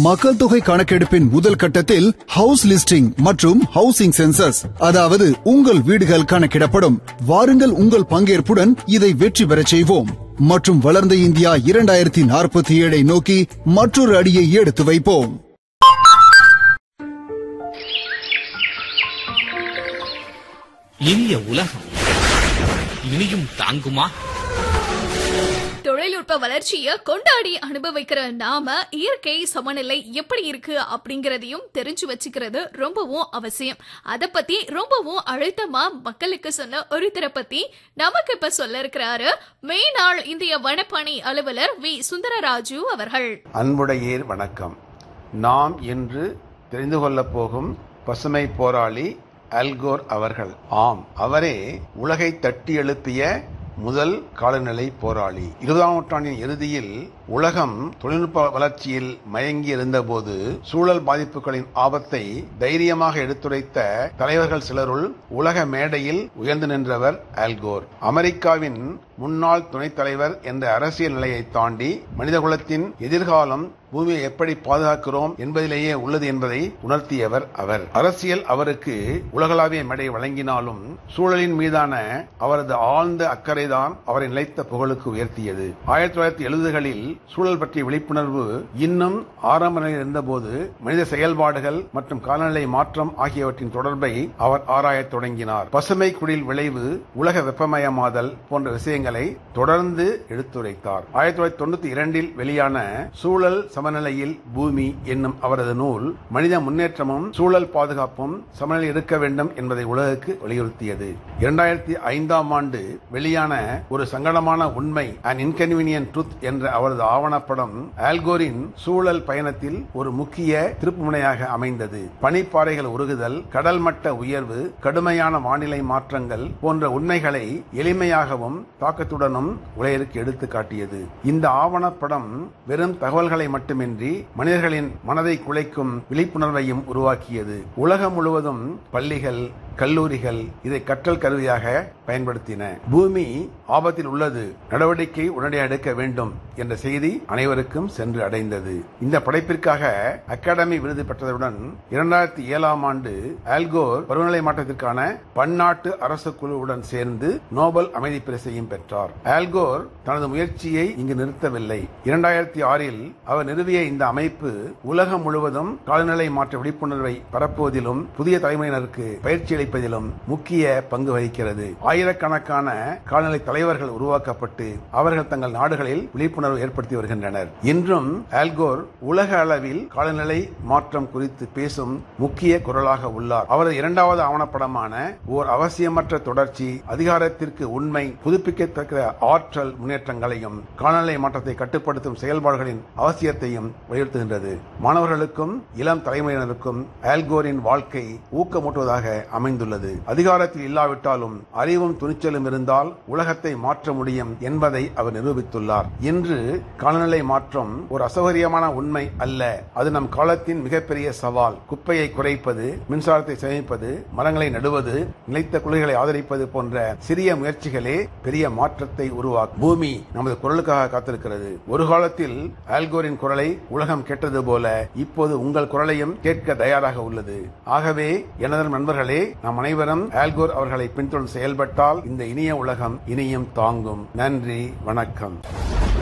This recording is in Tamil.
மக்கள் தொகை கணக்கெடுப்பின் முதல் கட்டத்தில் ஹவுஸ் லிஸ்டிங் மற்றும் ஹவுசிங் சென்சஸ் அதாவது உங்கள் வீடுகள் கணக்கிடப்படும் வாருங்கள் உங்கள் பங்கேற்புடன் இதை வெற்றி பெறச் செய்வோம் மற்றும் வளர்ந்த இந்தியா இரண்டாயிரத்தி நாற்பத்தி ஏழை நோக்கி மற்றொரு அடியை எடுத்து வைப்போம் இனிய உலகம் இனியும் தாங்குமா தொழில்நுட்ப வளர்ச்சிய கொண்டாடி அனுபவிக்கிற நாம இயற்கை சமநிலை எப்படி இருக்கு அப்படிங்கறதையும் தெரிஞ்சு வச்சுக்கிறது ரொம்பவும் அவசியம் அத பத்தி ரொம்பவும் அழுத்தமா மக்களுக்கு சொன்ன ஒருத்தரை பத்தி நமக்கு இப்ப சொல்ல இருக்கிறாரு மேனாள் இந்திய வனப்பணி அலுவலர் வி சுந்தரராஜு அவர்கள் அன்புடையீர் வணக்கம் நாம் இன்று தெரிந்து கொள்ளப் போகும் பசுமை போராளி அல்கோர் அவர்கள் ஆம் அவரே உலகை தட்டி எழுப்பிய முதல் காலநிலை போராளி இருபதாம் நூற்றாண்டின் இறுதியில் உலகம் தொழில்நுட்ப வளர்ச்சியில் மயங்கி இருந்தபோது சூழல் பாதிப்புகளின் ஆபத்தை தைரியமாக எடுத்துரைத்த தலைவர்கள் சிலருள் உலக மேடையில் உயர்ந்து நின்றவர் ஆல்கோர் அமெரிக்காவின் முன்னாள் துணைத் தலைவர் என்ற அரசியல் நிலையை தாண்டி மனிதகுலத்தின் எதிர்காலம் பூமியை எப்படி பாதுகாக்கிறோம் என்பதிலேயே உள்ளது என்பதை உணர்த்தியவர் அவர் அரசியல் அவருக்கு உலகளாவிய மேடை வழங்கினாலும் சூழலின் மீதான அவரது ஆழ்ந்த அக்கறைதான் அவரை நிலைத்த புகழுக்கு உயர்த்தியது ஆயிரத்தி தொள்ளாயிரத்தி எழுபதுகளில் சூழல் பற்றிய விழிப்புணர்வு இன்னும் ஆரம்ப நிலையில் இருந்தபோது மனித செயல்பாடுகள் மற்றும் காலநிலை மாற்றம் ஆகியவற்றின் தொடர்பை அவர் ஆராயத் தொடங்கினார் பசுமை குடில் விளைவு உலக வெப்பமயமாதல் போன்ற விஷயங்களை தொடர்ந்து எடுத்துரைத்தார் ஆயிரத்தி தொள்ளாயிரத்தி தொண்ணூத்தி இரண்டில் வெளியான சூழல் சமநிலையில் பூமி என்னும் அவரது நூல் மனித முன்னேற்றமும் சூழல் பாதுகாப்பும் சமநிலை இருக்க வேண்டும் என்பதை உலகுக்கு வலியுறுத்தியது இரண்டாயிரத்தி ஐந்தாம் ஆண்டு வெளியான ஒரு சங்கடமான உண்மை அன் இன்கன்வீனியன்ட் ட்ரூத் என்ற அவரது ஆவணப்படம் ஆல்கோரின் சூழல் பயணத்தில் ஒரு முக்கிய திருப்புமுனையாக அமைந்தது பனிப்பாறைகள் உருகுதல் கடல் மட்ட உயர்வு கடுமையான வானிலை மாற்றங்கள் போன்ற உண்மைகளை எளிமையாகவும் தாக்கத்துடனும் உலகிற்கு எடுத்து காட்டியது இந்த ஆவணப்படம் வெறும் தகவல்களை மட்டுமின்றி மனிதர்களின் மனதை குலைக்கும் விழிப்புணர்வையும் உருவாக்கியது உலகம் முழுவதும் பள்ளிகள் கல்லூரிகள் இதை கற்றல் கருவியாக பயன்படுத்தின பூமி ஆபத்தில் உள்ளது நடவடிக்கை உடனடியாக எடுக்க வேண்டும் என்ற செய்தி அனைவருக்கும் சென்று அடைந்தது இந்த படைப்பிற்காக அகாடமி விருது பெற்றதுடன் இரண்டாயிரத்தி ஏழாம் ஆண்டு ஆல்கோர் பருவநிலை மாற்றத்திற்கான பன்னாட்டு அரசு குழுவுடன் சேர்ந்து நோபல் அமைதி பரிசையும் பெற்றார் ஆல்கோர் தனது முயற்சியை இங்கு நிறுத்தவில்லை இரண்டாயிரத்தி ஆறில் அவர் நிறுவிய இந்த அமைப்பு உலகம் முழுவதும் காலநிலை மாற்ற விழிப்புணர்வை பரப்புவதிலும் புதிய தலைமுறையினருக்கு பயிற்சி அளிப்பதிலும் முக்கிய பங்கு வகிக்கிறது ஆயிரக்கணக்கான கால்நடை தலைவர்கள் உருவாக்கப்பட்டு அவர்கள் தங்கள் நாடுகளில் விழிப்புணர்வு ஏற்படுத்தி வருகின்றனர் இன்றும் ஆல்கோர் உலக அளவில் காலநிலை மாற்றம் குறித்து பேசும் முக்கிய குரலாக உள்ளார் அவரது இரண்டாவது ஆவணப்படமான ஓர் அவசியமற்ற தொடர்ச்சி அதிகாரத்திற்கு உண்மை புதுப்பிக்கத்தக்க ஆற்றல் முன்னேற்றங்களையும் காலநிலை மாற்றத்தை கட்டுப்படுத்தும் செயல்பாடுகளின் அவசியத்தையும் வலியுறுத்துகின்றது மாணவர்களுக்கும் இளம் தலைமுறையினருக்கும் ஆல்கோரின் வாழ்க்கை ஊக்கமூட்டுவதாக அமைந்துள்ளது அதிகாரத்தில் இல்லாவிட்டாலும் அறிவும் துணிச்சலும் இருந்தால் உலகத்தை மாற்ற முடியும் என்பதை அவர் நிரூபித்துள்ளார் இன்று காலநிலை மாற்றம் ஒரு அசௌகரியமான உண்மை அல்ல அது நம் காலத்தின் மிகப்பெரிய சவால் குப்பையை குறைப்பது மின்சாரத்தை சேமிப்பது மரங்களை நடுவது நிலைத்த குளிர்களை ஆதரிப்பது போன்ற சிறிய முயற்சிகளே பெரிய மாற்றத்தை உருவாக்கும் பூமி நமது குரலுக்காக காத்திருக்கிறது ஒரு காலத்தில் ஆல்கோரின் குரலை உலகம் கேட்டது போல இப்போது உங்கள் குரலையும் கேட்க தயாராக உள்ளது ஆகவே எனது நண்பர்களே நாம் அனைவரும் ஆல்கோர் அவர்களை பின்தொடர்ந்து செயல்பட்டால் இந்த இனிய உலகம் இனியும் தாங்கும் நன்றி வணக்கம்